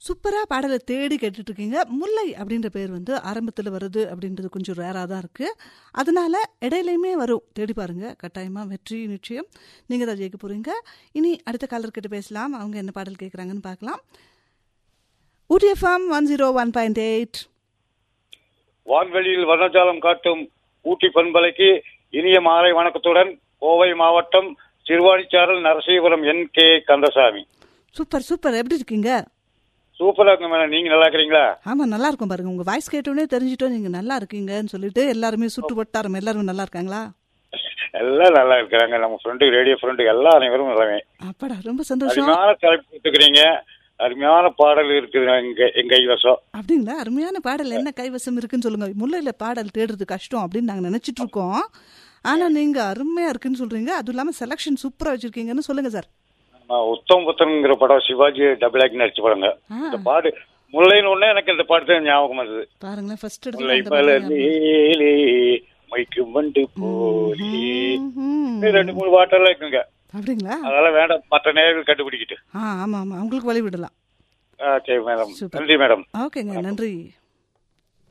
சூப்பராக பாடலை தேடி கேட்டுட்டு இருக்கீங்க முல்லை அப்படின்ற பேர் வந்து ஆரம்பத்தில் வருது அப்படின்றது கொஞ்சம் ரேராக தான் இருக்குது அதனால இடையிலையுமே வரும் தேடி பாருங்க கட்டாயமாக வெற்றி நிச்சயம் நீங்கள் தான் ஜெயிக்க போகிறீங்க இனி அடுத்த காலர்கிட்ட பேசலாம் அவங்க என்ன பாடல் கேட்குறாங்கன்னு பார்க்கலாம் Ooty FM one zero one point eight வான்வெளியில் வர்ணஜாலம் காட்டும் ஊட்டி பண்பலைக்கு இனிய மாலை வணக்கத்துடன் கோவை மாவட்டம் சிறுவாணிச்சாரல் Narasipuram N K Kandasamy super super எப்படி இருக்கீங்க சூப்பரா இருக்கு மேடம் நீங்க நல்லா இருக்கிறீங்களா ஆமாம் நல்லா இருக்கும் பாருங்க உங்கள் வாய்ஸ் கேட்டோடனே தெரிஞ்சிட்டோம் நீங்கள் நல்லா இருக்கீங்கன்னு சொல்லிட்டு எல்லாருமே சுட்டு வட்டாரம் எல்லாரும் நல்லா இருக்காங்களா எல்லாம் நல்லா இருக்கிறாங்க நம்ம ஃப்ரெண்டு ரேடியோ ஃப்ரெண்டு எல்லா அனைவரும் நல்லாவே அப்பாடா ரொம்ப சந்தோஷம் அருமையான தலைப்பு கொடுத்துக்கிறீங்க அருமையான பாடல் இருக்குது எங்க எங்க கைவசம் அப்படிங்களா அருமையான பாடல் என்ன கைவசம் இருக்குன்னு சொல்லுங்க முல்லையில பாடல் தேடுறது கஷ்டம் அப்படின்னு நாங்க நினைச்சிட்டு இருக்கோம் ஆனா நீங்க அருமையா இருக்குன்னு சொல்றீங்க அதுவும் இல்லாம செலக்ஷன் சூப்பரா வச்சிருக்கீங்கன்னு சொல்லுங்க சார் நான் உத்தம் புத்தன்ங்கிற படம் சிவாஜி டபுள் ஆக்ட் நடிச்ச படங்க ஆ. இந்த பாடு முல்லைன்னு உடனே எனக்கு இந்த பாட்டு தான் ஞாபகம் வருது பாருங்களேன் ஃபர்ஸ்ட் முல்லை எடுத்து மலர்லேலே மைக்கு மண்டு போலி இன்னும் ரெண்டு மூணு பாட்டெல்லாம் இருக்குங்க அப்படிங்களா அதெல்லாம் வேண்டாம் மற்ற நேர்கள் கண்டுபிடிக்கிட்டு ஆ ஆமா ஆமா உங்களுக்கு வழி விடலாம் ஆ, சரி மேடம் Super. நன்றி மேடம் ஓகேங்க நன்றி